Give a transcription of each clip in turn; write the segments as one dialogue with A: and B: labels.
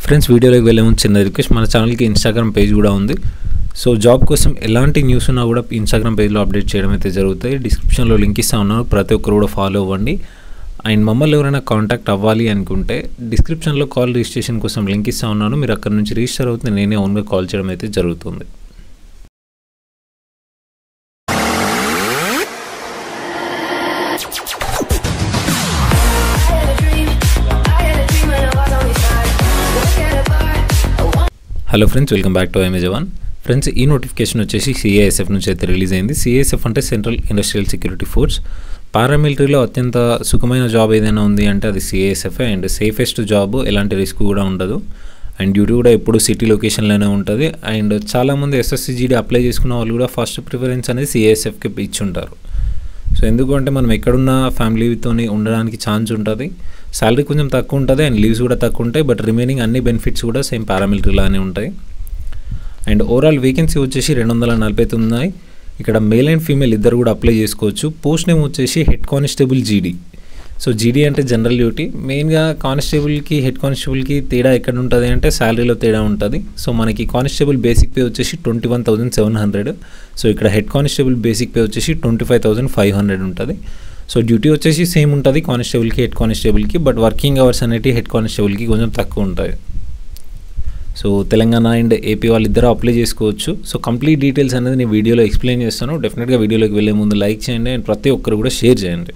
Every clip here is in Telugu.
A: ఫ్రెండ్స్ వీడియోలోకి వెళ్ళే ముందు చిన్న రిక్వెస్ట్ మన ఛానల్కి ఇన్స్టాగ్రామ్ పేజ్ కూడా ఉంది సో జాబ్ కోసం ఎలాంటి న్యూస్ ఉన్నా కూడా ఇన్స్టాగ్రామ్ పేజ్లో అప్డేట్ చేయడం అయితే జరుగుతాయి డిస్క్రిప్షన్లో లింక్ ఇస్తా ఉన్నాను ప్రతి ఒక్కరు కూడా ఫాలో అవ్వండి అండ్ మమ్మల్ని ఎవరైనా కాంటాక్ట్ అవ్వాలి అనుకుంటే డిస్క్రిప్షన్లో కాల్ రిజిస్ట్రేషన్ కోసం లింక్ ఇస్తా ఉన్నాను మీరు అక్కడ నుంచి రిజిస్టర్ అవుతుంది నేనే ఓన్గా కాల్ చేయడం అయితే జరుగుతుంది hello friends welcome back to M A Jawan friends ఈ నోటిఫికేషన్ వచ్చేసి సిఐఎస్ఎఫ్ నుంచి అయితే రిలీజ్ అయింది సిఐఎస్ఎఫ్ అంటే సెంట్రల్ ఇండస్ట్రియల్ సెక్యూరిటీ ఫోర్స్ పారామిలిటరీలో అత్యంత సుఖమైన జాబ్ ఏదైనా ఉంది అంటే అది సిఐఎస్ఎఫ్ అండ్ సేఫెస్ట్ జాబ్ ఎలాంటి రిస్క్ కూడా ఉండదు అండ్ డ్యూటీ కూడా ఎప్పుడు సిటీ లొకేషన్లోనే ఉంటుంది అండ్ చాలామంది ఎస్ఎస్సిజిడి అప్లై చేసుకున్న వాళ్ళు కూడా ఫస్ట్ ప్రిఫరెన్స్ అనేది సిఐఎస్ఎఫ్కి ఇచ్చి ఉంటారు సో ఎందుకంటే మనం ఎక్కడున్న ఫ్యామిలీతో ఉండడానికి ఛాన్స్ ఉంటుంది శాలరీ కొంచెం తక్కువ ఉంటుంది అండ్ లీవ్స్ కూడా తక్కువ ఉంటాయి బట్ రిమైనింగ్ అన్ని బెనిఫిట్స్ కూడా సేమ్ పారామిలిటరీలానే ఉంటాయి అండ్ ఓవరాల్ వేకెన్సీ వచ్చేసి రెండు వందల నలభై తొమ్మిది ఉన్నాయి ఇక్కడ మేల్ అండ్ ఫీమేల్ ఇద్దరు కూడా అప్లై చేసుకోవచ్చు పోస్ట్ నేమ్ వచ్చేసి head constable GD so GD అంటే జనరల్ డ్యూటీ మెయిన్గా కానిస్టేబుల్కి హెడ్ కానిస్టేబుల్కి తేడా ఎక్కడ ఉంటుంది అంటే శాలరీలో తేడా ఉంటుంది సో మనకి కానిస్టేబుల్ బేసిక్ పే వచ్చేసి twenty one thousand seven hundred so ఇక్కడ హెడ్ కానిస్టేబుల్ బేసిక్ పే వచ్చేసి twenty five thousand five hundred ఉంటుంది సో డ్యూటీ వచ్చేసి సేమ్ ఉంటుంది కానిస్టేబుల్కి హెడ్ కానిస్టేబుల్కి బట్ వర్కింగ్ అవర్స్ అనేవి హెడ్ కానిస్టేబుల్కి కొంచెం తక్కువ ఉంటాయి సో తెలంగాణ అండ్ ఏపీ వాళ్ళిద్దరూ అప్లై చేసుకోవచ్చు సో కంప్లీట్ డీటెయిల్స్ అనేది నేను వీడియోలో ఎక్స్ప్లెయిన్ చేస్తాను డెఫినెట్గా వీడియోలోకి వెళ్ళే ముందు లైక్ చేయండి అండ్ ప్రతి ఒక్కరు కూడా షేర్ చేయండి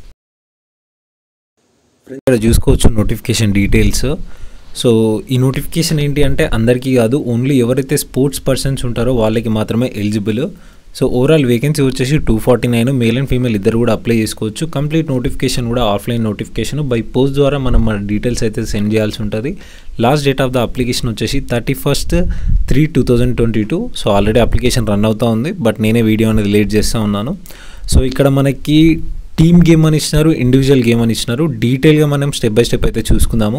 A: ఇక్కడ చూసుకోవచ్చు నోటిఫికేషన్ డీటెయిల్స్ సో ఈ నోటిఫికేషన్ ఏంటి అంటే అందరికీ కాదు ఓన్లీ ఎవరైతే స్పోర్ట్స్ పర్సన్స్ ఉంటారో వాళ్ళకి మాత్రమే ఎలిజిబుల్ సో ఓవరాల్ వేకెన్సీ వచ్చేసి two forty nine male and female ఇద్దరు కూడా అప్లై చేసుకోవచ్చు కంప్లీట్ నోటిఫికేషన్ కూడా ఆఫ్లైన్ నోటిఫికేషన్ బై పోస్ట్ ద్వారా మనం మన డీటెయిల్స్ అయితే సెండ్ చేయాల్సి ఉంటుంది last date of the application వచ్చేసి thirty first three two thousand twenty two so already application run అవుతూ ఉంది బట్ నేనే వీడియో అనేది లేట్ చేస్తూ ఉన్నాను సో ఇక్కడ మనకి టీమ్ గేమ్ అని ఇచ్చినారు ఇండివిజువల్ గేమ్ అని ఇచ్చినారు డీటెయిల్గా మనం స్టెప్ బై స్టెప్ అయితే చూసుకుందాము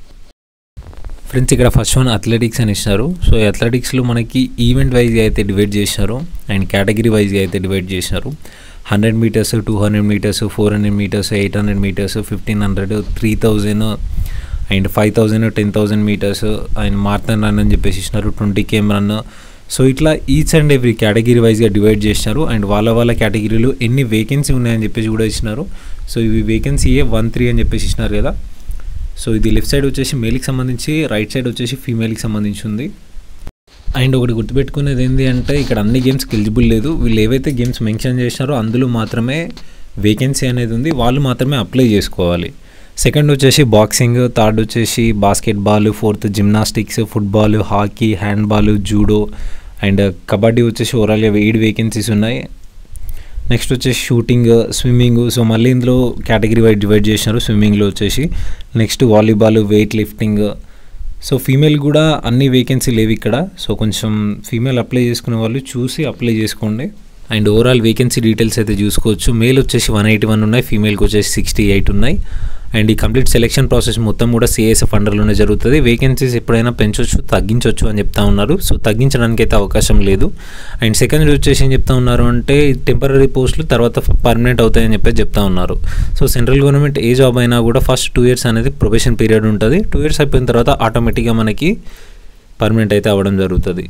A: ఫ్రెండ్స్ ఇక్కడ ఫస్ట్ వన్ అథ్లెటిక్స్ అని ఇచ్చినారు సో అథ్లెటిక్స్లో మనకి ఈవెంట్ వైజ్గా అయితే డివైడ్ చేసినారు అండ్ కేటగిరీ వైజ్గా అయితే డివైడ్ చేసినారు hundred metres two hundred metres four hundred metres eight hundred metres fifteen hundred three thousand and five thousand ten thousand metres and marathon run అని చెప్పేసి ఇచ్చినారు ట్వంటీ కేఎం రన్ సో ఇట్లా ఈచ్ అండ్ ఎవ్రీ కేటగిరీ వైజ్గా డివైడ్ చేసినారు అండ్ వాళ్ళ వాళ్ళ కేటగిరీలో ఎన్ని వేకెన్సీ ఉన్నాయని చెప్పేసి కూడా ఇచ్చినారు సో ఇవి వేకెన్సీ ఏ వన్ త్రీ అని చెప్పేసి ఇచ్చినారు కదా సో ఇది లెఫ్ట్ సైడ్ వచ్చేసి మేల్కి సంబంధించి రైట్ సైడ్ వచ్చేసి ఫీమేల్కి సంబంధించి ఉంది అండ్ ఒకటి గుర్తుపెట్టుకునేది ఏంటి అంటే ఇక్కడ అన్ని గేమ్స్కి ఎలిజిబుల్ లేదు వీళ్ళు ఏవైతే గేమ్స్ మెన్షన్ చేసినారో అందులో మాత్రమే వేకెన్సీ అనేది ఉంది వాళ్ళు మాత్రమే అప్లై చేసుకోవాలి సెకండ్ వచ్చేసి బాక్సింగ్ థర్డ్ వచ్చేసి basketball fourth gymnastics football hockey handball judo and kabaddi వచ్చేసి ఓవరాల్గా ఎయిట్ వేకెన్సీస్ ఉన్నాయి నెక్స్ట్ వచ్చేసి షూటింగ్ స్విమ్మింగ్ సో మళ్ళీ ఇందులో కేటగిరీ వైజ్ డివైడ్ చేసినారు స్విమ్మింగ్లో వచ్చేసి next volleyball weightlifting so female కూడా అన్ని వేకెన్సీ లేవు ఇక్కడ సో కొంచెం ఫీమేల్ అప్లై చేసుకునే వాళ్ళు చూసి అప్లై చేసుకోండి అండ్ ఓవరాల్ వేకెన్సీ డీటెయిల్స్ అయితే చూసుకోవచ్చు మేల్ వచ్చేసి వన్ ఎయిటీ వన్ ఉన్నాయి ఫీమేల్కి వచ్చేసి సిక్స్టీ ఎయిట్ ఉన్నాయి అండ్ ఈ కంప్లీట్ సెలెక్షన్ ప్రాసెస్ మొత్తం కూడా సిఎస్ఎఫ్ అండర్లోనే జరుగుతుంది వేకెన్సీస్ ఎప్పుడైనా పెంచవచ్చు తగ్గించవచ్చు అని చెప్తా ఉన్నారు సో తగ్గించడానికి అయితే అవకాశం లేదు అండ్ సెకండ్ వచ్చేసి ఏం చెప్తా ఉన్నారు అంటే టెంపరీ పోస్టులు తర్వాత పర్మనెంట్ అవుతాయని చెప్పేసి చెప్తా ఉన్నారు సో సెంట్రల్ గవర్నమెంట్ ఏ జాబ్ అయినా కూడా ఫస్ట్ టూ ఇయర్స్ అనేది ప్రొఫెషన్ పీరియడ్ ఉంటుంది టూ ఇయర్స్ అయిపోయిన తర్వాత ఆటోమేటిక్గా మనకి పర్మనెంట్ అయితే అవ్వడం జరుగుతుంది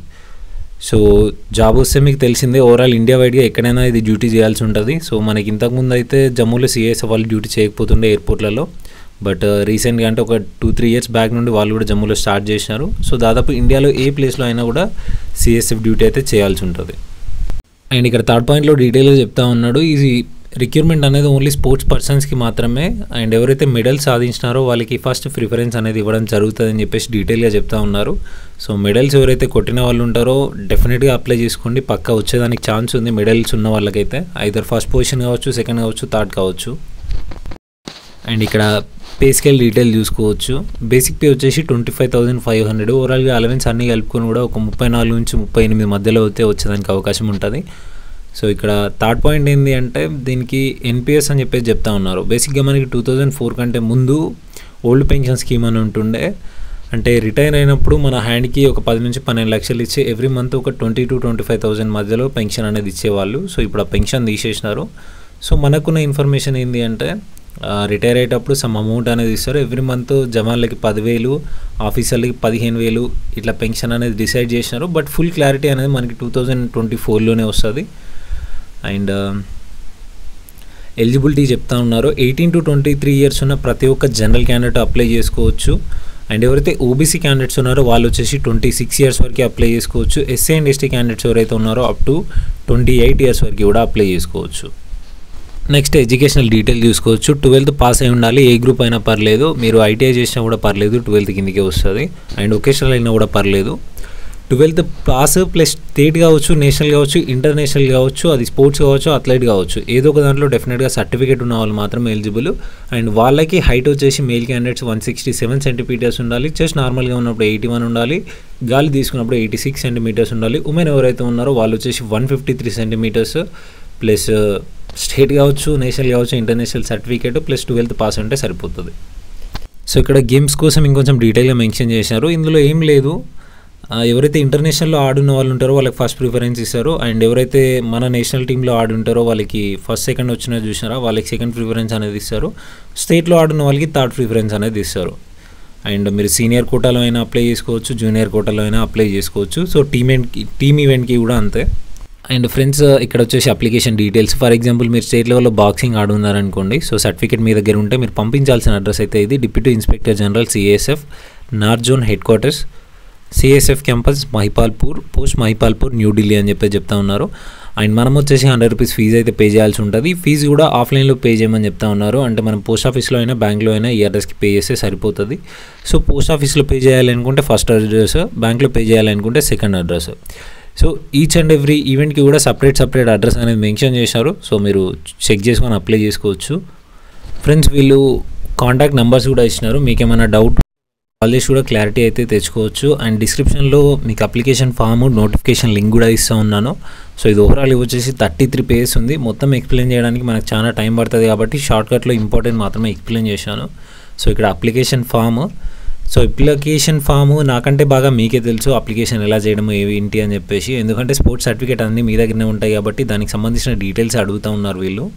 A: సో జాబ్ వస్తే మీకు తెలిసిందే ఓవరాల్ ఇండియా వైడ్గా ఎక్కడైనా ఇది డ్యూటీ చేయాల్సి ఉంటుంది సో మనకి ఇంతకుముందు అయితే జమ్మూలో సిఎస్ఎఫ్ వాళ్ళు డ్యూటీ చేయకపోతుండే ఎయిర్పోర్ట్లలో బట్ రీసెంట్గా అంటే ఒక టూ త్రీ ఇయర్స్ బ్యాక్ నుండి వాళ్ళు కూడా జమ్మూలో స్టార్ట్ చేసినారు సో దాదాపు ఇండియాలో ఏ ప్లేస్లో అయినా కూడా సిఎస్ఎఫ్ డ్యూటీ అయితే చేయాల్సి ఉంటుంది అండ్ ఇక్కడ థర్డ్ పాయింట్లో డీటెయిల్గా చెప్తా ఉన్నాడు ఇది రిక్రూట్మెంట్ అనేది ఓన్లీ స్పోర్ట్స్ పర్సన్స్కి మాత్రమే అండ్ ఎవరైతే మెడల్ సాధించినారో వాళ్ళకి ఫస్ట్ ప్రిఫరెన్స్ అనేది ఇవ్వడం జరుగుతుంది అని చెప్పేసి డీటెయిల్గా చెప్తా ఉన్నారు సో మెడల్స్ ఎవరైతే కొట్టిన వాళ్ళు ఉంటారో డెఫినెట్గా అప్లై చేసుకోండి పక్క వచ్చేదానికి ఛాన్స్ ఉంది మెడల్స్ ఉన్న వాళ్ళకైతే ఐదర్ ఫస్ట్ పొజిషన్ కావచ్చు సెకండ్ కావచ్చు థర్డ్ కావచ్చు అండ్ ఇక్కడ పే స్కేల్ డీటెయిల్ చూసుకోవచ్చు బేసిక్ పే వచ్చేసి twenty five thousand five hundred ఓవరాల్గా అలవెన్స్ అన్నీ కలుపుకొని కూడా ఒక ముప్పై నాలుగు నుంచి ముప్పై ఎనిమిది మధ్యలో అయితే వచ్చేదానికి అవకాశం ఉంటుంది సో ఇక్కడ థర్డ్ పాయింట్ ఏంటి అంటే దీనికి ఎన్పిఎస్ అని చెప్పేసి చెప్తా ఉన్నారు బేసిక్గా మనకి టూ థౌజండ్ ఫోర్ కంటే ముందు ఓల్డ్ పెన్షన్ స్కీమ్ అని ఉంటుండే అంటే రిటైర్ అయినప్పుడు మన హ్యాండ్కి ఒక పది నుంచి పన్నెండు లక్షలు ఇచ్చి ఎవ్రీ మంత్ ఒక twenty to twenty five thousand మధ్యలో పెన్షన్ అనేది ఇచ్చేవాళ్ళు సో ఇప్పుడు ఆ పెన్షన్ తీసేసినారు సో మనకున్న ఇన్ఫర్మేషన్ ఏంటి అంటే రిటైర్ అయ్యేటప్పుడు సమ్ అమౌంట్ అనేది ఇస్తారు ఎవ్రీ మంత్ జవాన్లకి పదివేలు ఆఫీసర్లకి పదిహేను వేలు ఇట్లా పెన్షన్ అనేది డిసైడ్ చేసినారు బట్ ఫుల్ క్లారిటీ అనేది మనకి టూ థౌజండ్ ట్వంటీ ఫోర్లోనే వస్తుంది అండ్ ఎలిజిబిలిటీ చెప్తా ఉన్నారు eighteen to twenty three years ఉన్న ప్రతి ఒక్క జనరల్ క్యాండిడేట్ అప్లై చేసుకోవచ్చు అండ్ ఎవరైతే ఓబీసీ క్యాండిడేట్స్ ఉన్నారో వాళ్ళు వచ్చేసి ట్వంటీ సిక్స్ ఇయర్స్ వరకు అప్లై చేసుకోవచ్చు ఎస్సీ అండ్ ఎస్టీ క్యాండిడేట్స్ ఎవరైతే ఉన్నారో up to twenty eight years వరకు కూడా అప్లై చేసుకోవచ్చు నెక్స్ట్ ఎడ్యుకేషనల్ డీటెయిల్ చూసుకోవచ్చు ట్వెల్త్ పాస్ అయి ఉండాలి ఏ గ్రూప్ అయినా పర్లేదు మీరు ఐటీఐ చేసినా కూడా పర్లేదు ట్వెల్త్ కిందకే వస్తుంది అండ్ ఒకేషనల్ అయినా కూడా పర్లేదు ట్వెల్త్ పాస్ ప్లస్ స్టేట్ కావచ్చు నేషనల్ కావచ్చు ఇంటర్నేషనల్ కావచ్చు అది స్పోర్ట్స్ కావచ్చు అథ్లెట్ కావచ్చు ఏదో ఒక దాంట్లో డెఫినెట్గా సర్టిఫికేట్ ఉన్న వాళ్ళు మాత్రమే ఎలిజిబుల్ అండ్ వాళ్ళకి హైట్ వచ్చేసి male candidates one sixty seven centimetres ఉండాలి చెస్ట్ నార్మల్గా ఉన్నప్పుడు ఎయిటీ వన్ ఉండాలి గాలి తీసుకున్నప్పుడు ఎయిటీ సిక్స్ సెంటీమీటర్స్ ఉండాలి ఉమెన్ ఎవరైతే ఉన్నారో వాళ్ళు వచ్చేసి one fifty three centimetres plus state కావచ్చు నేషనల్ కావచ్చు international certificate plus twelfth pass ఉంటే సరిపోతుంది సో ఇక్కడ గేమ్స్ కోసం ఇంకొంచెం డీటెయిల్గా మెన్షన్ చేశారు ఇందులో ఏం లేదు ఎవరైతే ఇంటర్నేషనల్లో ఆడున్న వాళ్ళు ఉంటారో వాళ్ళకి ఫస్ట్ ప్రిఫరెన్స్ ఇస్తారు అండ్ ఎవరైతే మన నేషనల్ టీంలో ఆడుంటారో వాళ్ళకి ఫస్ట్ సెకండ్ వచ్చినా చూసినారా వాళ్ళకి సెకండ్ ప్రిఫరెన్స్ అనేది ఇస్తారు స్టేట్లో ఆడున్న వాళ్ళకి థర్డ్ ప్రిఫరెన్స్ అనేది ఇస్తారు అండ్ మీరు సీనియర్ కోటాలో అయినా అప్లై చేసుకోవచ్చు జూనియర్ కోటాలో అయినా అప్లై చేసుకోవచ్చు సో టీమ్ ఈవెంట్కి టీమ్ ఈవెంట్కి కూడా అంతే అండ్ ఫ్రెండ్స్ ఇక్కడ వచ్చేసి అప్లికేషన్ డీటెయిల్స్ ఫర్ ఎగ్జాంపుల్ మీరు స్టేట్ లెవెల్లో బాక్సింగ్ ఆడున్నారనుకోండి సో సర్టిఫికేట్ మీ దగ్గర ఉంటే మీరు పంపించాల్సిన అడ్రస్ అయితే ఇది deputy inspector general CSF north zone headquarters CSF campus Mahipalpur post Mahipalpur New Delhi అని చెప్పి చెప్తా ఉన్నారు అండ్ మనం వచ్చేసి హండ్రెడ్ రూపీస్ ఫీజు అయితే పే చేయాల్సి ఉంటుంది ఫీజు కూడా ఆఫ్లైన్లో పే చేయమని చెప్తా ఉన్నారు అంటే మనం పోస్ట్ ఆఫీస్లో అయినా బ్యాంక్లో అయినా ఈ అడ్రస్కి పే చేస్తే సరిపోతుంది సో పోస్ట్ ఆఫీస్లో పే చేయాలనుకుంటే ఫస్ట్ అడ్రస్ బ్యాంక్లో పే చేయాలనుకుంటే second address so each and every ఈవెంట్కి కూడా సపరేట్ సపరేట్ అడ్రస్ అనేది మెన్షన్ చేశారు సో మీరు చెక్ చేసుకొని అప్లై చేసుకోవచ్చు ఫ్రెండ్స్ వీళ్ళు కాంటాక్ట్ నెంబర్స్ కూడా ఇచ్చినారు మీకు ఏమైనా డౌట్ కాల్ చేసి కూడా క్లారిటీ అయితే తెచ్చుకోవచ్చు అండ్ డిస్క్రిప్షన్లో మీకు అప్లికేషన్ ఫామ్ నోటిఫికేషన్ లింక్ కూడా ఇస్తూ ఉన్నాను సో ఇది ఓవరాల్ వచ్చేసి థర్టీ త్రీ పేజెస్ ఉంది మొత్తం ఎక్స్ప్లెయిన్ చేయడానికి మనకు చాలా టైం పడుతుంది కాబట్టి షార్ట్కట్లో ఇంపార్టెంట్ మాత్రమే ఎక్స్ప్లెయిన్ చేశాను సో ఇక్కడ application form so application form నాకంటే బాగా మీకే తెలుసు అప్లికేషన్ ఎలా చేయడం ఏంటి అని చెప్పేసి ఎందుకంటే స్పోర్ట్స్ సర్టిఫికేట్ అన్నీ మీ దగ్గరనే ఉంటాయి కాబట్టి దానికి సంబంధించిన డీటెయిల్స్ అడుగుతూ ఉన్నారు వీళ్ళు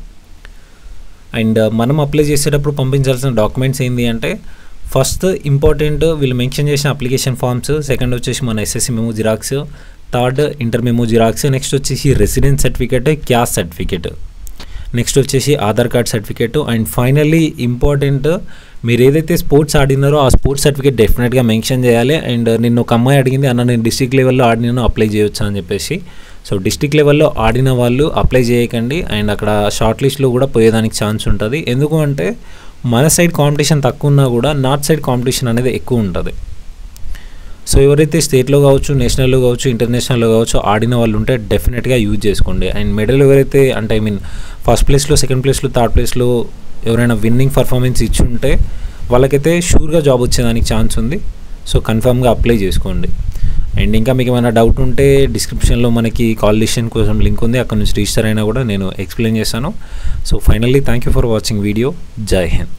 A: అండ్ మనం అప్లై చేసేటప్పుడు పంపించాల్సిన డాక్యుమెంట్స్ ఏంటి అంటే ఫస్ట్ ఇంపార్టెంట్ వీళ్ళు మెన్షన్ చేసిన అప్లికేషన్ ఫామ్స్ సెకండ్ వచ్చేసి మన SSC memo xerox third inter memo xerox next వచ్చేసి residence certificate caste certificate next వచ్చేసి Aadhaar card certificate and finally important మీరు ఏదైతే స్పోర్ట్స్ ఆడినారో ఆ స్పోర్ట్స్ సర్టిఫికేట్ డెఫినెట్గా మెన్షన్ చేయాలి అండ్ నిన్న ఒక అమ్మాయి అడిగింది అన్న నేను డిస్టిక్ లెవెల్లో ఆడినాను అప్లై చేయొచ్చా అని చెప్పేసి సో డిస్టిక్ లెవెల్లో ఆడిన వాళ్ళు అప్లై చేయకండి అండ్ అక్కడ షార్ట్ లిస్ట్లో కూడా పోయేదానికి ఛాన్స్ ఉంటుంది ఎందుకు అంటే మన సైడ్ కాంపిటీషన్ తక్కువ ఉన్నా కూడా నార్త్ సైడ్ కాంపిటీషన్ అనేది ఎక్కువ ఉంటుంది సో ఎవరైతే స్టేట్లో కావచ్చు నేషనల్లో కావచ్చు ఇంటర్నేషనల్లో కావచ్చు ఆడిన వాళ్ళు ఉంటే డెఫినెట్గా యూజ్ చేసుకోండి అండ్ మెడల్ ఎవరైతే అంటే ఐ మీన్ ఫస్ట్ ప్లేస్లో సెకండ్ ప్లేస్లో థర్డ్ ప్లేస్లో ఎవరైనా విన్నింగ్ పర్ఫార్మెన్స్ ఇచ్చి ఉంటే వాళ్ళకైతే షూర్గా జాబ్ వచ్చేదానికి ఛాన్స్ ఉంది సో కన్ఫామ్గా అప్లై చేసుకోండి అండ్ ఇంకా మీకు ఏమైనా డౌట్ ఉంటే డిస్క్రిప్షన్లో మనకి కాల్ లిషన్ కోసం లింక్ ఉంది అక్కడ నుంచి రిజిస్టర్ అయినా కూడా నేను ఎక్స్ప్లెయిన్ చేస్తాను so finally thank you for watching video జై హింద్